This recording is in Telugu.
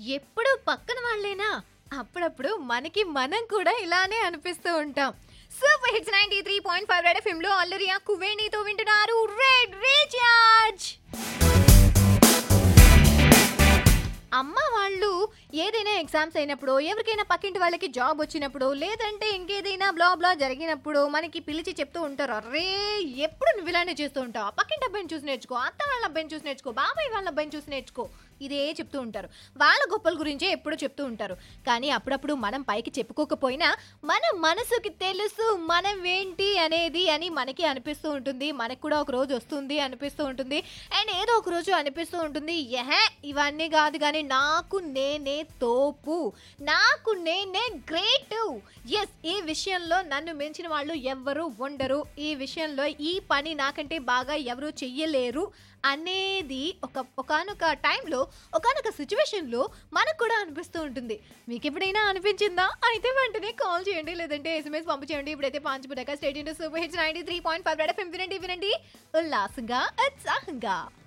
ఎప్పుడు పక్కన వాళ్ళేనా అప్పుడప్పుడు మనకి మనం కూడా ఇలానే అనిపిస్తూ ఉంటాం super hits ninety three point five red FM లో అల్లరియా కువేణితో వింటున్నారు రెడ్ రీఛార్జ్ అమ్మ వాళ్ళు ఏదైనా ఎగ్జామ్స్ అయినప్పుడు ఎవరికైనా పక్కింటి వాళ్ళకి జాబ్ వచ్చినప్పుడు లేదంటే ఇంకేదైనా బ్లా బ్లా జరిగినప్పుడు మనకి పిలిచి చెప్తూ ఉంటారు అరే ఎప్పుడు నువ్వు ఇలానే చేస్తూ ఉంటావు ఆ పక్కింటి అబ్బాయిని చూసి నేర్చుకో అత్త వాళ్ళ అబ్బాయిని చూసి నేర్చుకో బాబాయ్ వాళ్ళ అబ్బాయిని చూసి నేర్చుకో ఇదే చెప్తూ ఉంటారు వాళ్ళ గొప్పల గురించే ఎప్పుడు చెప్తూ ఉంటారు కానీ అప్పుడప్పుడు మనం పైకి చెప్పుకోకపోయినా మన మనసుకి తెలుసు మనం ఏంటి అనేది అని మనకి అనిపిస్తూ ఉంటుంది మనకు కూడా ఒక రోజు వస్తుంది అనిపిస్తూ ఉంటుంది అండ్ ఏదో ఒక రోజు అనిపిస్తూ ఉంటుంది ఎహే ఇవన్నీ కాదు కానీ నాకు నేనే తోపు నాకు నేనే గ్రేట్ ఎస్ ఈ విషయంలో నన్ను మించిన వాళ్ళు ఎవ్వరు ఉండరు ఈ విషయంలో ఈ పని నాకంటే బాగా ఎవరు చెయ్యలేరు అనేది ఒక ఒకనొక టైంలో ఒకనొక సిచ్యువేషన్లో మనకు కూడా అనిపిస్తూ ఉంటుంది మీకు ఎప్పుడైనా అనిపించిందా అయితే వెంటనే కాల్ చేయండి లేదంటే ఎస్ఎంఎస్ పంపించండి ఇప్పుడైతే పాంచిపురక stay tuned into super hits ninety three point five వినండి వినండి ఉల్లాసంగా ఉత్సాహంగా